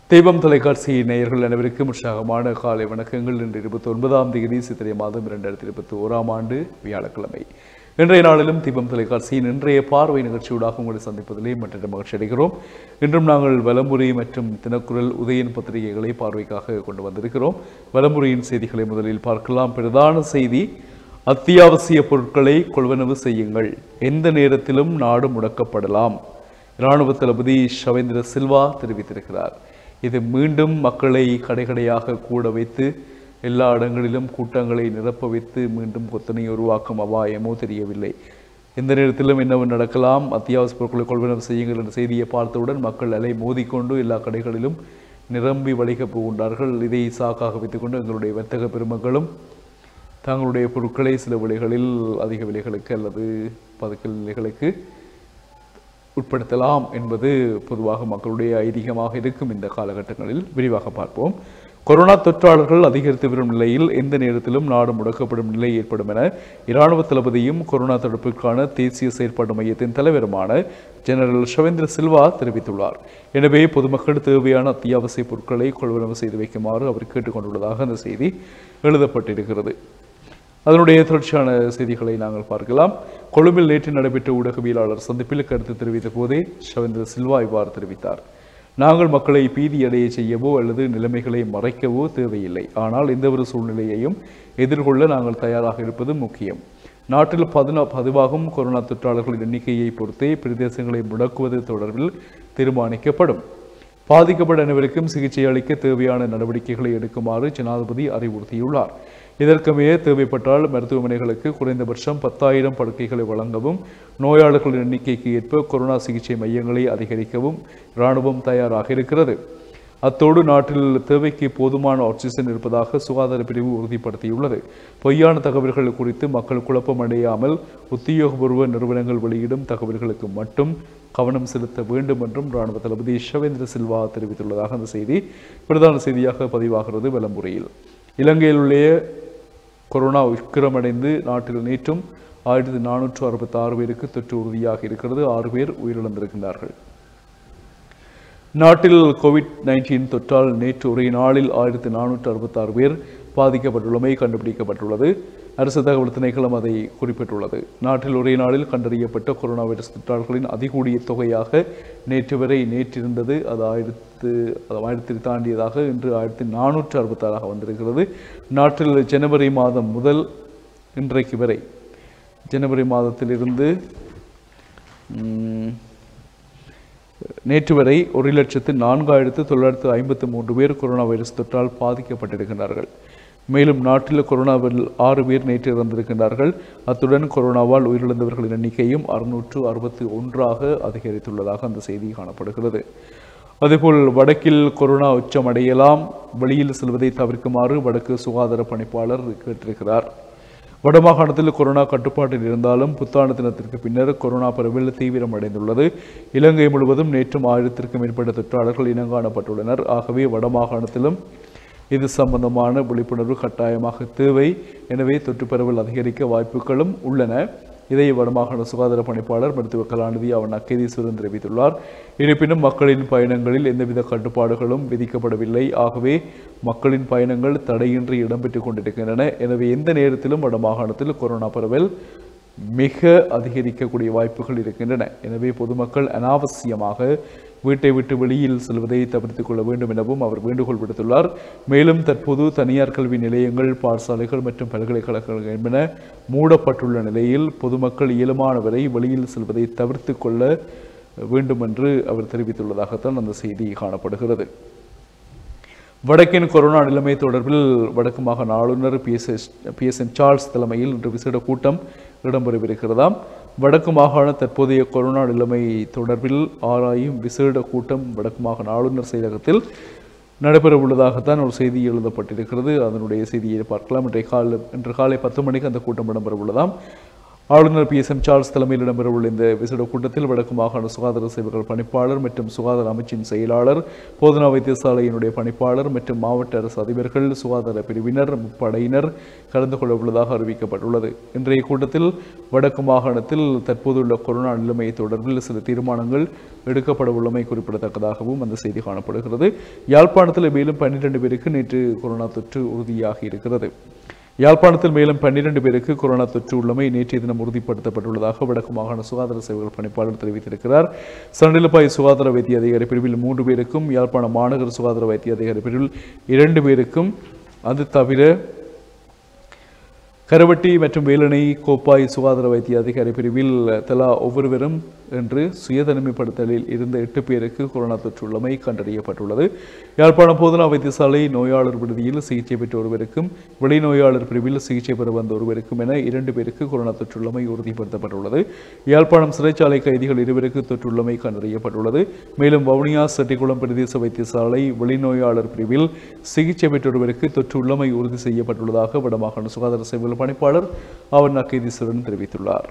தெய்வம் தொலைக்காட்சி நேயர்கள் அனைவருக்கும் உற்சாகமான காலை வணக்கங்கள் இன்று இருபத்தி ஒன்பதாம் தேதி சித்திரை மாதம் இரண்டாயிரத்தி இருபத்தி ஓராம் ஆண்டு வியாழக்கிழமை இன்றைய நாளிலும் தீபம் தொலைக்காட்சியின் இன்றைய பார்வை நிகழ்ச்சியூடாக உங்களை சந்திப்பதிலே மற்ற மகிழ்ச்சி அடைகிறோம் இன்றும் நாங்கள் வலமுறை மற்றும் தினக்குரல் உதயன் பத்திரிகைகளை பார்வைக்காக கொண்டு வந்திருக்கிறோம் வலமுறையின் செய்திகளை முதலில் பார்க்கலாம் பிரதான செய்தி அத்தியாவசிய பொருட்களை கொள்வனவு செய்யுங்கள் எந்த நேரத்திலும் நாடு முடக்கப்படலாம் இராணுவ தளபதி ஷவேந்திர சில்வா தெரிவித்திருக்கிறார் இது மீண்டும் மக்களை கடைகடையாக கூட வைத்து எல்லா இடங்களிலும் கூட்டங்களை நிரப்ப வைத்து மீண்டும் கொத்தனை உருவாக்கும் அபாயமோ தெரியவில்லை எந்த நேரத்திலும் என்னவோ நடக்கலாம் அத்தியாவசிய பொருட்களை கொள்வனவு செய்யுங்கள் என்ற செய்தியை பார்த்தவுடன் மக்கள் அலை மோதிக்கொண்டு எல்லா கடைகளிலும் நிரம்பி வழிகப் போகின்றார்கள் இதை சாக்காக வைத்துக்கொண்டு எங்களுடைய வர்த்தக பெருமக்களும் தங்களுடைய பொருட்களை சில விலைகளில் அதிக விலைகளுக்கு அல்லது பதுக்கல் விலைகளுக்கு உட்படுத்தலாம் என்பது பொதுவாக மக்களுடைய ஐதீகமாக இருக்கும் இந்த காலகட்டங்களில் விரிவாக பார்ப்போம் கொரோனா தொற்றாளர்கள் அதிகரித்து வரும் நிலையில் எந்த நேரத்திலும் நாடு முடக்கப்படும் நிலை ஏற்படும் என இராணுவ தளபதியும் கொரோனா தடுப்பிற்கான தேசிய செயற்பாட்டு மையத்தின் தலைவருமான ஜெனரல் ஷவேந்திர சில்வா தெரிவித்துள்ளார் எனவே பொதுமக்கள் தேவையான அத்தியாவசிய பொருட்களை கொள்வனவு செய்து வைக்குமாறு அவர் கேட்டுக்கொண்டுள்ளதாக அந்த செய்தி எழுதப்பட்டிருக்கிறது அதனுடைய தொடர்ச்சியான செய்திகளை நாங்கள் பார்க்கலாம் கொழும்பில் நேற்று நடைபெற்ற ஊடகவியலாளர் சந்திப்பில் கருத்து தெரிவித்த போதே ஷவேந்திர சில்வா இவ்வாறு தெரிவித்தார் நாங்கள் மக்களை பீதியடைய செய்யவோ அல்லது நிலைமைகளை மறைக்கவோ தேவையில்லை ஆனால் எந்த ஒரு சூழ்நிலையையும் எதிர்கொள்ள நாங்கள் தயாராக இருப்பது முக்கியம் நாட்டில் பதினா பதிவாகும் கொரோனா தொற்றாளர்களின் எண்ணிக்கையை பொறுத்தே பிரதேசங்களை முடக்குவது தொடர்பில் தீர்மானிக்கப்படும் பாதிக்கப்பட்ட அனைவருக்கும் சிகிச்சை அளிக்க தேவையான நடவடிக்கைகளை எடுக்குமாறு ஜனாதிபதி அறிவுறுத்தியுள்ளார் இதற்குமே தேவைப்பட்டால் மருத்துவமனைகளுக்கு குறைந்தபட்சம் பத்தாயிரம் படுக்கைகளை வழங்கவும் நோயாளர்களின் எண்ணிக்கைக்கு ஏற்ப கொரோனா சிகிச்சை மையங்களை அதிகரிக்கவும் இராணுவம் தயாராக இருக்கிறது அத்தோடு நாட்டில் தேவைக்கு போதுமான ஆக்சிஜன் இருப்பதாக சுகாதார பிரிவு உறுதிப்படுத்தியுள்ளது பொய்யான தகவல்கள் குறித்து மக்கள் குழப்பம் அடையாமல் உத்தியோகபூர்வ நிறுவனங்கள் வெளியிடும் தகவல்களுக்கு மட்டும் கவனம் செலுத்த வேண்டும் என்றும் ராணுவ தளபதி ஷவேந்திர சில்வா தெரிவித்துள்ளதாக அந்த செய்தி பிரதான செய்தியாக பதிவாகிறது விளம்புரையில் இலங்கையில் உள்ள கொரோனா உக்கிரமடைந்து நாட்டில் நேற்றும் ஆயிரத்தி நானூற்று அறுபத்தி ஆறு பேருக்கு தொற்று உறுதியாக இருக்கிறது ஆறு பேர் உயிரிழந்திருக்கின்றார்கள் நாட்டில் கோவிட் நைன்டீன் தொற்றால் நேற்று ஒரே நாளில் ஆயிரத்தி நானூற்று அறுபத்தாறு பேர் பாதிக்கப்பட்டுள்ளமை கண்டுபிடிக்கப்பட்டுள்ளது அரசு தகவல் திணைக்களம் அதை குறிப்பிட்டுள்ளது நாட்டில் ஒரே நாளில் கண்டறியப்பட்ட கொரோனா வைரஸ் தொற்றாளர்களின் அதிகூடிய தொகையாக நேற்று வரை நேற்றிருந்தது அது ஆயிரத்து அது ஆயிரத்தி தாண்டியதாக இன்று ஆயிரத்தி நானூற்று அறுபத்தாறாக வந்திருக்கிறது நாட்டில் ஜனவரி மாதம் முதல் இன்றைக்கு வரை ஜனவரி மாதத்திலிருந்து உம், நேற்று வரை ஒரு லட்சத்து நான்காயிரத்து தொள்ளாயிரத்து ஐம்பத்து மூன்று பேர் கொரோனா வைரஸ் தொற்றால் பாதிக்கப்பட்டிருக்கிறார்கள் மேலும் நாட்டில் கொரோனாவில் ஆறு பேர் நேற்று இறந்திருக்கின்றார்கள் அத்துடன் கொரோனாவால் உயிரிழந்தவர்களின் எண்ணிக்கையும் அறுநூற்று அறுபத்தி ஒன்றாக அதிகரித்துள்ளதாக அந்த செய்தி காணப்படுகிறது அதேபோல் வடக்கில் கொரோனா உச்சமடையலாம் வெளியில் செல்வதை தவிர்க்குமாறு வடக்கு சுகாதார பணிப்பாளர் கேட்டிருக்கிறார் வடமாகாணத்தில் கொரோனா கட்டுப்பாட்டில் இருந்தாலும் புத்தாண்டு தினத்திற்கு பின்னர் கொரோனா பரவல் தீவிரம் அடைந்துள்ளது இலங்கை முழுவதும் நேற்றும் ஆயிரத்திற்கும் மேற்பட்ட தொற்றாளர்கள் இனங்காணப்பட்டுள்ளனர் ஆகவே வடமாகாணத்திலும் இது சம்பந்தமான விழிப்புணர்வு கட்டாயமாக தேவை எனவே தொற்று பரவல் அதிகரிக்க வாய்ப்புகளும் உள்ளன இதை வடமாகாண சுகாதார பணிப்பாளர் மருத்துவ கலாநிதி அவன் அக்கேதீஸ்வரன் தெரிவித்துள்ளார் இருப்பினும் மக்களின் பயணங்களில் எந்தவித கட்டுப்பாடுகளும் விதிக்கப்படவில்லை ஆகவே மக்களின் பயணங்கள் தடையின்றி இடம்பெற்றுக் கொண்டிருக்கின்றன எனவே எந்த நேரத்திலும் வடமாகாணத்தில் கொரோனா பரவல் மிக அதிகரிக்கக்கூடிய வாய்ப்புகள் இருக்கின்றன எனவே பொதுமக்கள் அனாவசியமாக வீட்டை விட்டு வெளியில் செல்வதை தவிர்த்துக் கொள்ள வேண்டும் எனவும் அவர் வேண்டுகோள் விடுத்துள்ளார் மேலும் தற்போது தனியார் கல்வி நிலையங்கள் பாடசாலைகள் மற்றும் பல்கலைக்கழகங்கள் என்பன மூடப்பட்டுள்ள நிலையில் பொதுமக்கள் இயலுமானவரை வெளியில் செல்வதை தவிர்த்துக் கொள்ள வேண்டும் என்று அவர் தெரிவித்துள்ளதாகத்தான் அந்த செய்தி காணப்படுகிறது வடக்கின் கொரோனா நிலைமை தொடர்பில் வடக்கு மாகாண ஆளுநர் P S S P S N Charles தலைமையில் இன்று விசேட கூட்டம் இடம்பெறவிருக்கிறதாம் வடக்கு மாகாண தற்போதைய கொரோனா நிலைமை தொடர்பில் ஆராயும் விசேட கூட்டம் வடக்கு மாகாண ஆளுநர் செயலகத்தில் நடைபெற உள்ளதாகத்தான் ஒரு செய்தி எழுதப்பட்டிருக்கிறது அதனுடைய செய்தியை பார்க்கலாம் இன்றைய காலை இன்று காலை பத்து மணிக்கு அந்த கூட்டம் இடம்பெற உள்ளதாம் ஆளுநர் பி எஸ் எம் சார்ல்ஸ் தலைமையில் இடம்பெறவுள்ள இந்த விசேட கூட்டத்தில் வடக்கு மாகாண சுகாதார சேவைகள் பணிப்பாளர் மற்றும் சுகாதார அமைச்சின் செயலாளர் போதனா வைத்தியசாலையினுடைய பணிப்பாளர் மற்றும் மாவட்ட அரசு அதிபர்கள் சுகாதார பிரிவினர் முப்படையினர் கலந்து கொள்ள உள்ளதாக அறிவிக்கப்பட்டுள்ளது இன்றைய கூட்டத்தில் வடக்கு மாகாணத்தில் தற்போதுள்ள கொரோனா நிலைமை தொடர்பில் சில தீர்மானங்கள் எடுக்கப்பட உள்ளமை குறிப்பிடத்தக்கதாகவும் அந்த செய்தி காணப்படுகிறது யாழ்ப்பாணத்தில் மேலும் பன்னிரண்டு பேருக்கு நேற்று கொரோனா தொற்று உறுதியாகி இருக்கிறது யாழ்ப்பாணத்தில் மேலும் பன்னிரண்டு பேருக்கு கொரோனா தொற்று உள்ளமை நேற்றைய தினம் உறுதிப்படுத்தப்பட்டுள்ளதாக வடக்கு மாகாண சுகாதார சேவைகள் பணிப்பாளர் தெரிவித்திருக்கிறார் சண்டிலப்பாய் சுகாதார வைத்திய அதிகாரி பிரிவில் மூன்று பேருக்கும் யாழ்ப்பாணம் மாநகர சுகாதார வைத்திய அதிகாரி பிரிவில் இரண்டு பேருக்கும் அது தவிர கரவட்டி மற்றும் வேலணை கோப்பாய் சுகாதார வைத்திய அதிகாரி பிரிவில் தலா ஒவ்வொருவரும் என்று சுயதனிமைப்படுத்தலில் இருந்த எட்டு பேருக்கு கொரோனா தொற்று உள்ளமை கண்டறியப்பட்டுள்ளது யாழ்ப்பாணம் போதனா வைத்தியசாலை நோயாளர் விடுதியில் சிகிச்சை பெற்ற ஒருவருக்கும் வெளிநோயாளர் பிரிவில் சிகிச்சை பெற வந்த ஒருவருக்கும் என இரண்டு பேருக்கு கொரோனா தொற்றுள்ளமை உறுதிப்படுத்தப்பட்டுள்ளது யாழ்ப்பாணம் சிறைச்சாலை கைதிகள் இருவருக்கு தொற்றுள்ளமை கண்டறியப்பட்டுள்ளது மேலும் வவுனியா செட்டிக்குளம் பிரதேச வைத்தியசாலை வெளிநோயாளர் பிரிவில் சிகிச்சை பெற்ற ஒருவருக்கு தொற்றுள்ளமை உறுதி செய்யப்பட்டுள்ளதாக வடமாகாண சுகாதார சேவைகள் பணிப்பாளர் அவர் நக்கீதீஸ்வரன் தெரிவித்துள்ளார்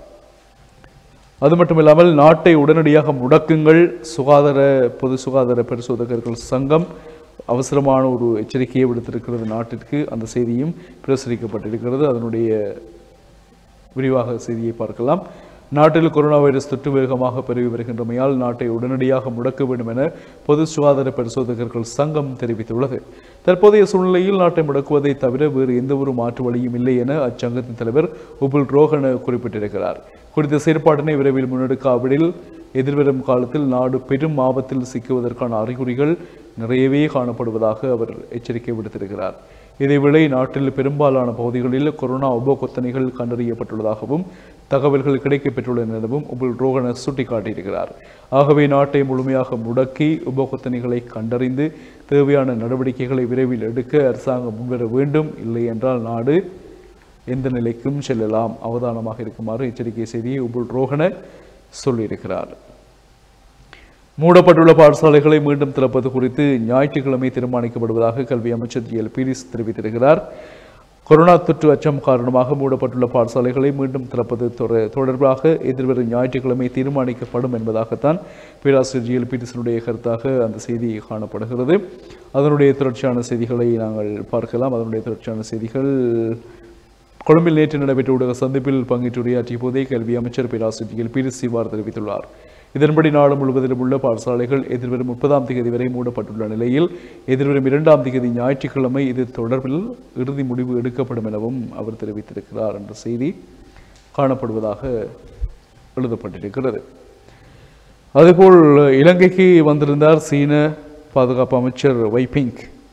அது மட்டுமில்லாமல் நாட்டை உடனடியாக முடக்குங்கள் சுகாதார பொது சுகாதார பரிசோதகர்கள் சங்கம் அவசரமான ஒரு எச்சரிக்கையை விடுத்திருக்கிறது நாட்டிற்கு அந்த செய்தியும் பிரசுரிக்கப்பட்டிருக்கிறது அதனுடைய விரிவாக செய்தியை பார்க்கலாம் நாட்டில் கொரோனா வைரஸ் தொற்று வேகமாக பரவி வருகின்றமையால் நாட்டை உடனடியாக முடக்க வேண்டும் என பொது சுகாதார பரிசோதகர்கள் சங்கம் தெரிவித்துள்ளது தற்போதைய சூழ்நிலையில் நாட்டை முடக்குவதை தவிர வேறு எந்த ஒரு மாற்று வழியும் இல்லை என அச்சங்கத்தின் தலைவர் உபுல் ரோஹன குறிப்பிட்டிருக்கிறார் குறித்த செயற்பாட்டினை விரைவில் முன்னெடுக்காவிடில் எதிர்வரும் காலத்தில் நாடு பெரும் ஆபத்தில் சிக்குவதற்கான அறிகுறிகள் நிறையவே காணப்படுவதாக அவர் எச்சரிக்கை விடுத்திருக்கிறார் இதேவேளை நாட்டில் பெரும்பாலான பகுதிகளில் கொரோனா உபகொத்தனைகள் கண்டறியப்பட்டுள்ளதாகவும் தகவல்கள் கிடைக்கப்பெற்றுள்ளன எனவும் உபுல் ரோகன சுட்டிக்காட்டியிருக்கிறார் ஆகவே நாட்டை முழுமையாக முடக்கி உபகொத்தனைகளை கண்டறிந்து தேவையான நடவடிக்கைகளை விரைவில் எடுக்க அரசாங்கம் முன்வர வேண்டும் இல்லை என்றால் நாடு எந்த நிலைக்கும் செல்லலாம் அவதானமாக இருக்குமாறு எச்சரிக்கை செய்தியை உபுல் ரோகன சொல்லியிருக்கிறார் மூடப்பட்டுள்ள பாடசாலைகளை மீண்டும் திறப்பது குறித்து ஞாயிற்றுக்கிழமை தீர்மானிக்கப்படுவதாக கல்வி அமைச்சர் ஜி எல் பீரிஸ் தெரிவித்திருக்கிறார் கொரோனா தொற்று அச்சம் காரணமாக மூடப்பட்டுள்ள பாடசாலைகளை மீண்டும் திறப்பது தொர- தொடர்பாக எதிர்வரும் ஞாயிற்றுக்கிழமை தீர்மானிக்கப்படும் என்பதாகத்தான் பேராசிரியர் ஜி எல் பீரிஸனுடைய கருத்தாக அந்த செய்தி காணப்படுகிறது அதனுடைய தொடர்ச்சியான செய்திகளை நாங்கள் பார்க்கலாம் அதனுடைய தொடர்ச்சியான செய்திகள் கொழும்பில் நேற்று நடைபெற்ற ஊடக சந்திப்பில் பங்கேற்று உரையாற்றிய போதே கல்வி அமைச்சர் பேராசிரியர் பீரிஸ் இவ்வாறு தெரிவித்துள்ளார் இதன்படி நாடு முழுவதிலும் உள்ள பாடசாலைகள் எதிர்வரும் முப்பதாம் தேதி வரை மூடப்பட்டுள்ள நிலையில் எதிர்வரும் இரண்டாம் தேதி ஞாயிற்றுக்கிழமை இது தொடர்பில் இறுதி முடிவு எடுக்கப்படும் எனவும் அவர் தெரிவித்திருக்கிறார் என்ற செய்தி காணப்படுவதாக எழுதப்பட்டிருக்கிறது அதேபோல் இலங்கைக்கு வந்திருந்தார் சீன பாதுகாப்பு அமைச்சர் வைபிங்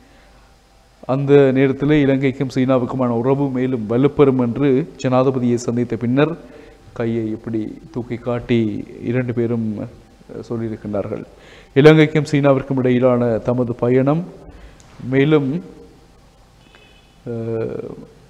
அந்த நேரத்தில் இலங்கைக்கும் சீனாவுக்குமான உறவு மேலும் வலுப்பெறும் என்று ஜனாதிபதியை சந்தித்த பின்னர் கையை இப்படி தூக்கி காட்டி இரண்டு பேரும் அஹ், சொல்லியிருக்கின்றார்கள் இலங்கைக்கும் சீனாவிற்கும் இடையிலான தமது பயணம் மேலும் அஹ்,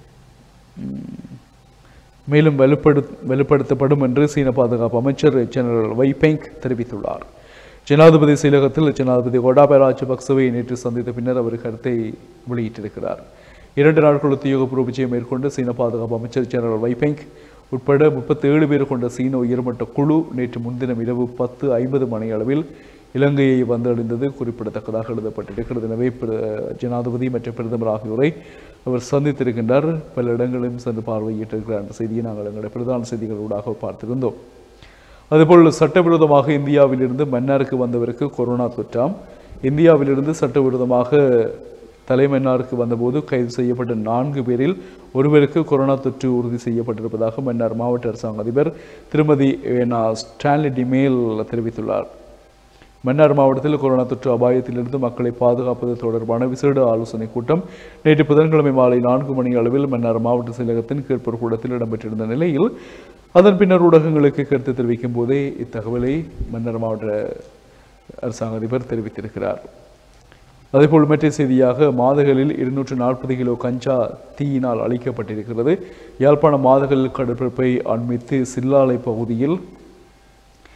மேலும் வலுப்படு வலுப்படுத்தப்படும் என்று சீன பாதுகாப்பு அமைச்சர் ஜெனரல் வைபெங் தெரிவித்துள்ளார் ஜனாதிபதி செயலகத்தில் ஜனாதிபதி கோடாபய ராஜபக்சவை நேற்று சந்தித்த பின்னர் அவர் கருத்தை வெளியிட்டிருக்கிறார் இரண்டு நாட்கள் உத்தியோகபூர்வ விஜயம் மேற்கொண்டு சீன பாதுகாப்பு அமைச்சர் ஜெனரல் வைபெங் உட்பட முப்பத்தேழு பேர் கொண்ட சீன உயர்மட்ட குழு நேற்று முன்தினம் இரவு பத்து ஐம்பது மணி அளவில் இலங்கையை வந்தடைந்தது குறிப்பிடத்தக்கதாக எழுதப்பட்டிருக்கிறது எனவே பிர- ஜனாதிபதி மற்றும் பிரதமர் ஆகியோரை அவர் சந்தித்திருக்கின்றார் பல இடங்களிலும் சென்று பார்வையிட்டிருக்கிறார் என்ற செய்தியை நாங்கள் எங்களுடைய பிரதான செய்திகளூடாக பார்த்திருந்தோம் அதுபோல் சட்டவிரோதமாக இந்தியாவிலிருந்து மன்னாருக்கு வந்தவருக்கு கொரோனா தொற்றாம் இந்தியாவிலிருந்து சட்டவிரோதமாக தலைமன்னாருக்கு வந்தபோது கைது செய்யப்பட்ட நான்கு பேரில் ஒருவருக்கு கொரோனா தொற்று உறுதி செய்யப்பட்டிருப்பதாக மன்னார் மாவட்ட அரசாங்க அதிபர் திருமதி ஏனா ஸ்டான்லி டிமேல் தெரிவித்துள்ளார் மன்னார் மாவட்டத்தில் கொரோனா தொற்று அபாயத்திலிருந்து மக்களை பாதுகாப்பது தொடர்பான விசேட ஆலோசனைக் கூட்டம் நேற்று புதன்கிழமை மாலை நான்கு மணி அளவில் மன்னார் மாவட்ட செயலகத்தின் கீழ்ப்பொரு கூடத்தில் இடம்பெற்றிருந்த நிலையில் அதன் பின்னர் ஊடகங்களுக்கு கருத்து தெரிவிக்கும் போதே இத்தகவலை மன்னார் மாவட்ட அரசாங்க அதிபர் தெரிவித்திருக்கிறார் அதேபோல் மற்ற செய்தியாக மாதகளில் இருநூற்று நாற்பது கிலோ கஞ்சா தீயினால் அளிக்கப்பட்டிருக்கிறது யாழ்ப்பாணம் மாதகள் கடற்பரப்பை அண்மித்து சில்லாலை பகுதியில்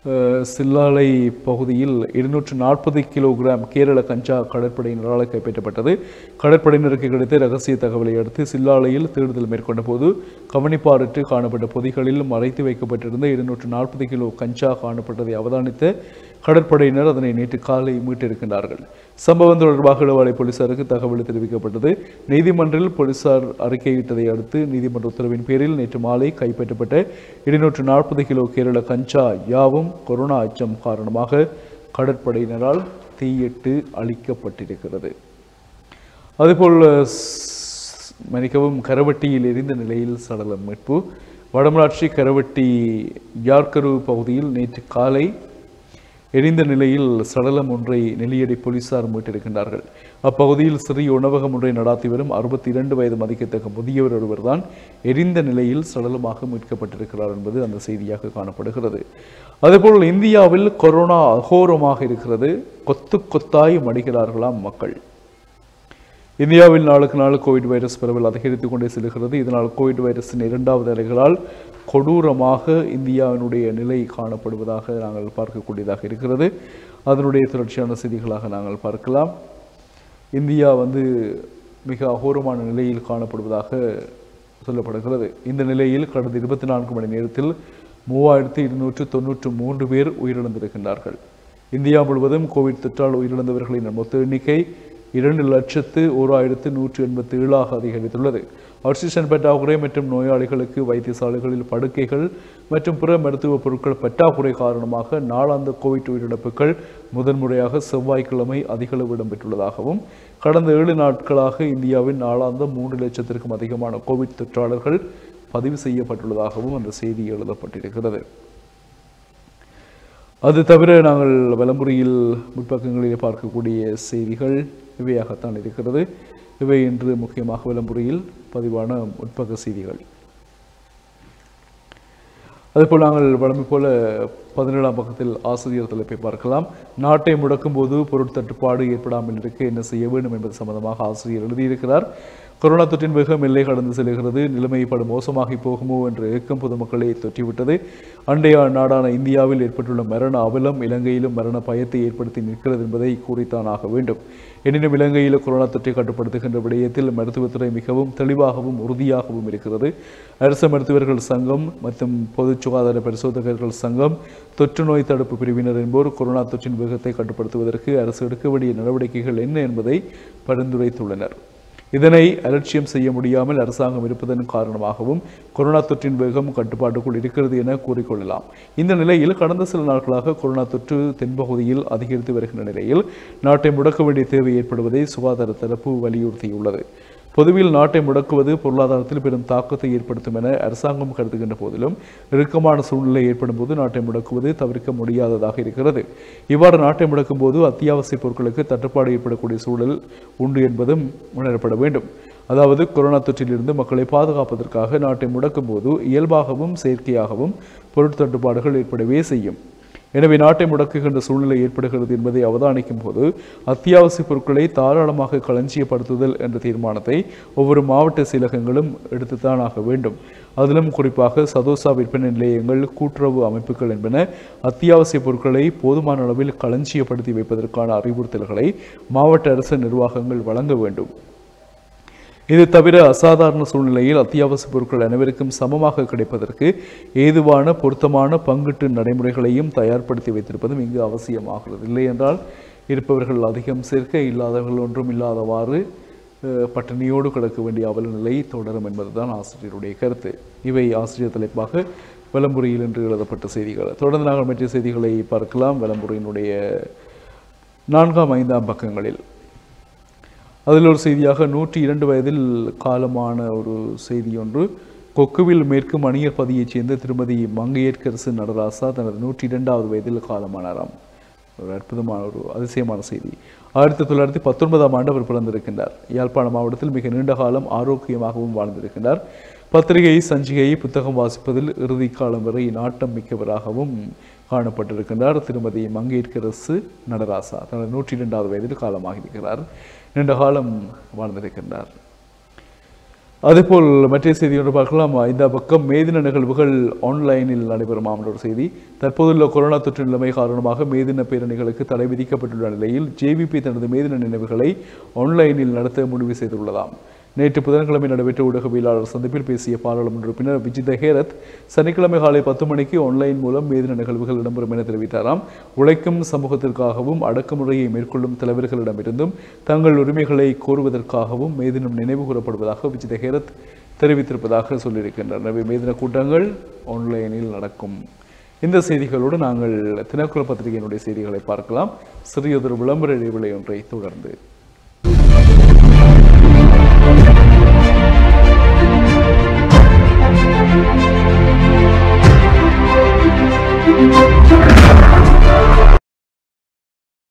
அஹ், சில்லாலை பகுதியில் இருநூற்று நாற்பது கிலோகிராம் கேரள கஞ்சா கடற்படையினரால் கைப்பற்றப்பட்டது கடற்படையினருக்கு கிடைத்த ரகசிய தகவலை அடுத்து சில்லாலையில் தேடுதல் மேற்கொண்ட போது கவனிப்பாரற்று காணப்பட்ட பொதிகளில் மறைத்து வைக்கப்பட்டிருந்த இருநூற்று நாற்பது கிலோ கஞ்சா காணப்பட்டதை அவதானித்த கடற்படையினர் அதனை நேற்று காலை மீட்டிருக்கின்றார்கள் சம்பவம் தொடர்பாக இளவாலை போலீசாருக்கு தகவல் தெரிவிக்கப்பட்டது நீதிமன்றில் போலீசார் அறிக்கையிட்டதை அடுத்து நீதிமன்ற உத்தரவின் பேரில் நேற்று மாலை கைப்பற்றப்பட்ட இருநூற்று நாற்பது கிலோ கேரள கஞ்சா யாவும் கொரோனா அச்சம் காரணமாக கடற்படையினரால் தீயிட்டு அழிக்கப்பட்டிருக்கிறது அதுபோல் ஸ்- மன்னிக்கவும் கரவட்டியில் எரிந்த நிலையில் சடலம் மீட்பு வடமராட்சி கரவட்டி யார்கரு பகுதியில் நேற்று காலை எரிந்த நிலையில் சடலம் ஒன்றை நெல்லியடி போலீசார் மீட்டிருக்கின்றார்கள் அப்பகுதியில் சிறிய உணவகம் ஒன்றை நடாத்தி வரும் அறுபத்தி இரண்டு வயது மதிக்கத்தக்க முதியவர் ஒருவர்தான் எரிந்த நிலையில் சடலமாக மீட்கப்பட்டிருக்கிறார் என்பது அந்த செய்தியாக காணப்படுகிறது அதுபோல் இந்தியாவில் கொரோனா அகோரமாக இருக்கிறது கொத்து கொத்தாய் மடிகிறார்களாம் மக்கள் இந்தியாவில் நாளுக்கு நாள் கோவிட் வைரஸ் பரவல் அதிகரித்துக் கொண்டே செல்கிறது இதனால் கோவிட் வைரஸின் இரண்டாவது அலைகளால் கொடூரமாக இந்தியாவினுடைய நிலை காணப்படுவதாக நாங்கள் பார்க்கக்கூடியதாக இருக்கிறது அதனுடைய தொடர்ச்சியான செய்திகளாக நாங்கள் பார்க்கலாம் இந்தியா வந்து மிக அகோரமான நிலையில் காணப்படுவதாக சொல்லப்படுகிறது இந்த நிலையில் கடந்த இருபத்தி நான்கு மணி நேரத்தில் மூவாயிரத்தி இருநூற்று தொன்னூற்று மூன்று பேர் உயிரிழந்திருக்கின்றார்கள் இந்தியா முழுவதும் கோவிட் தொற்றால் உயிரிழந்தவர்களின் மொத்த எண்ணிக்கை இரண்டு லட்சத்து ஓர் ஆயிரத்து நூற்று எண்பத்தி ஏழாக அதிகரித்துள்ளது ஆக்சிஜன் பற்றாக்குறை மற்றும் நோயாளிகளுக்கு வைத்தியசாலைகளில் படுக்கைகள் மற்றும் பிற மருத்துவ பொருட்கள் பற்றாக்குறை காரணமாக நாளாந்த கோவிட் உயிரிழப்புகள் முதன்முறையாக செவ்வாய்க்கிழமை அதிகளவு இடம்பெற்றுள்ளதாகவும் கடந்த ஏழு நாட்களாக இந்தியாவின் நாளாந்த மூன்று லட்சத்திற்கும் அதிகமான கோவிட் தொற்றாளர்கள் பதிவு செய்யப்பட்டுள்ளதாகவும் அந்த செய்தி எழுதப்பட்டிருக்கிறது அது தவிர நாங்கள் வலமுறையில் முற்பக்கங்களில் பார்க்கக்கூடிய செய்திகள் இவையாகத்தான் இருக்கிறது இவை இன்று முக்கியமாக விளம்புரையில் பதிவான முற்பக்க செய்திகள் அதேபோல் நாங்கள் வழமை போல பதினேழாம் பக்கத்தில் ஆசிரியர் தலைப்பை பார்க்கலாம் நாட்டை முடக்கும் போது பொருட்தட்டுப்பாடு ஏற்படாமல் இருக்க என்ன செய்ய வேண்டும் என்பது சம்பந்தமாக ஆசிரியர் எழுதியிருக்கிறார் கொரோனா தொற்றின் வேகம் எல்லை கடந்து செல்கிறது நிலைமை படு மோசமாகி போகுமோ என்ற ஏக்கம் பொதுமக்களை தொற்றிவிட்டது அண்டைய நாடான இந்தியாவில் ஏற்பட்டுள்ள மரண அவலம் இலங்கையிலும் மரண பயத்தை ஏற்படுத்தி நிற்கிறது என்பதை கூறித்தான் ஆக வேண்டும் எனினும் இலங்கையில் கொரோனா தொற்றை கட்டுப்படுத்துகின்ற விடயத்தில் மருத்துவத்துறை மிகவும் தெளிவாகவும் உறுதியாகவும் இருக்கிறது அரசு மருத்துவர்கள் சங்கம் மற்றும் பொது சுகாதார பரிசோதகர்கள் சங்கம் தொற்று நோய் தடுப்பு பிரிவினர் என்போர் கொரோனா தொற்றின் வேகத்தை கட்டுப்படுத்துவதற்கு அரசு எடுக்க வேண்டிய நடவடிக்கைகள் என்ன என்பதை பரிந்துரைத்துள்ளனர் இதனை அலட்சியம் செய்ய முடியாமல் அரசாங்கம் இருப்பதன் காரணமாகவும் கொரோனா தொற்றின் வேகம் கட்டுப்பாட்டுக்குள் இருக்கிறது என கூறிக்கொள்ளலாம் இந்த நிலையில் கடந்த சில நாட்களாக கொரோனா தொற்று தென்பகுதியில் அதிகரித்து வருகின்ற நிலையில் நாட்டை முடக்க வேண்டிய தேவை ஏற்படுவதை சுகாதார தரப்பு வலியுறுத்தியுள்ளது பொதுவில் நாட்டை முடக்குவது பொருளாதாரத்தில் பெரும் தாக்கத்தை ஏற்படுத்தும் என அரசாங்கம் கருதுகின்ற போதிலும் இறுக்கமான சூழ்நிலை ஏற்படும் போது நாட்டை முடக்குவது தவிர்க்க முடியாததாக இருக்கிறது இவ்வாறு நாட்டை முடக்கும் போது அத்தியாவசிய பொருட்களுக்கு தட்டுப்பாடு ஏற்படக்கூடிய சூழல் உண்டு என்பதும் உணரப்பட வேண்டும் அதாவது கொரோனா தொற்றிலிருந்து மக்களை பாதுகாப்பதற்காக நாட்டை முடக்கும் போது இயல்பாகவும் செயற்கையாகவும் பொருட்தட்டுப்பாடுகள் ஏற்படவே செய்யும் எனவே நாட்டை முடக்குகின்ற சூழ்நிலை ஏற்படுகிறது என்பதை அவதானிக்கும் போது அத்தியாவசிய பொருட்களை தாராளமாக களஞ்சியப்படுத்துதல் என்ற தீர்மானத்தை ஒவ்வொரு மாவட்ட செயலகங்களும் எடுத்துத்தான் ஆக வேண்டும் அதிலும் குறிப்பாக சதோசா விற்பனை நிலையங்கள் கூட்டுறவு அமைப்புகள் என்பன அத்தியாவசிய பொருட்களை போதுமான அளவில் களஞ்சியப்படுத்தி வைப்பதற்கான அறிவுறுத்தல்களை மாவட்ட அரசு நிர்வாகங்கள் வழங்க வேண்டும் இது தவிர அசாதாரண சூழ்நிலையில் அத்தியாவசிய பொருட்கள் அனைவருக்கும் சமமாக கிடைப்பதற்கு ஏதுவான பொருத்தமான பங்கீட்டு நடைமுறைகளையும் தயார்படுத்தி வைத்திருப்பதும் இங்கு அவசியமாகிறது இல்லை என்றால் இருப்பவர்கள் அதிகம் சேர்க்க இல்லாதவர்கள் ஒன்றும் இல்லாதவாறு அஹ், பட்டினியோடு கிடக்க வேண்டிய அவல நிலை தொடரும் என்பதுதான் ஆசிரியருடைய கருத்து இவை ஆசிரியர் தலைப்பாக விளம்புரையில் என்று எழுதப்பட்ட செய்திகள் தொடர்ந்து நாங்கள் மற்ற செய்திகளை பார்க்கலாம் விளம்புரையினுடைய நான்காம் ஐந்தாம் பக்கங்களில் அதில் ஒரு செய்தியாக நூற்றி இரண்டு வயதில் காலமான ஒரு செய்தி ஒன்று கொக்குவில் மேற்கு மணியர் பதியைச் சேர்ந்த திருமதி மங்கையர்க்கரசு நடராசா தனது நூற்றி இரண்டாவது வயதில் காலமானாராம் ஒரு அற்புதமான ஒரு அதிசயமான செய்தி ஆயிரத்தி தொள்ளாயிரத்தி பத்தொன்பதாம் ஆண்டு அவர் பிறந்திருக்கின்றார் யாழ்ப்பாண மாவட்டத்தில் மிக நீண்ட காலம் ஆரோக்கியமாகவும் வாழ்ந்திருக்கின்றார் பத்திரிகை சஞ்சிகை புத்தகம் வாசிப்பதில் இறுதி காலம் வரை நாட்டம் மிக்கவராகவும் காணப்பட்டிருக்கின்றார் திருமதி மங்கையர்க்கரசு நடராசா தனது நூற்றி இரண்டாவது வயதில் காலமாகியிருக்கிறார் நீண்ட காலம் வாழ்ந்திருக்கின்றார் அதேபோல் மற்ற செய்தி ஒன்று பார்க்கலாம் இந்த பக்கம் மேதின நிகழ்வுகள் ஆன்லைனில் நடைபெறுமாம் என்ற ஒரு செய்தி தற்போதுள்ள கொரோனா தொற்று நிலைமை காரணமாக மேதின பேரணிகளுக்கு தடை விதிக்கப்பட்டுள்ள நிலையில் ஜேவிபி தனது மேதின நினைவுகளை ஆன்லைனில் நடத்த முடிவு செய்துள்ளதாம் நேற்று புதன்கிழமை நடைபெற்ற ஊடகவியலாளர் சந்திப்பில் பேசிய பாராளுமன்ற உறுப்பினர் விஜித ஹேரத் சனிக்கிழமை காலை பத்து மணிக்கு ஆன்லைன் மூலம் மேதின நிகழ்வுகள் இடம்பெறும் என தெரிவித்தாராம் உழைக்கும் சமூகத்திற்காகவும் அடக்குமுறையை மேற்கொள்ளும் தலைவர்களிடமிருந்தும் தங்கள் உரிமைகளை கோருவதற்காகவும் மேதினம் நினைவு கூறப்படுவதாக விஜித ஹேரத் தெரிவித்திருப்பதாக சொல்லியிருக்கின்றனர் எனவே மேதின கூட்டங்கள் ஆன்லைனில் நடக்கும் இந்த செய்திகளோடு நாங்கள் தினக்குல பத்திரிகையினுடைய செய்திகளை பார்க்கலாம் சிறியதொரு விளம்பர இடைவெளி ஒன்றை தொடர்ந்து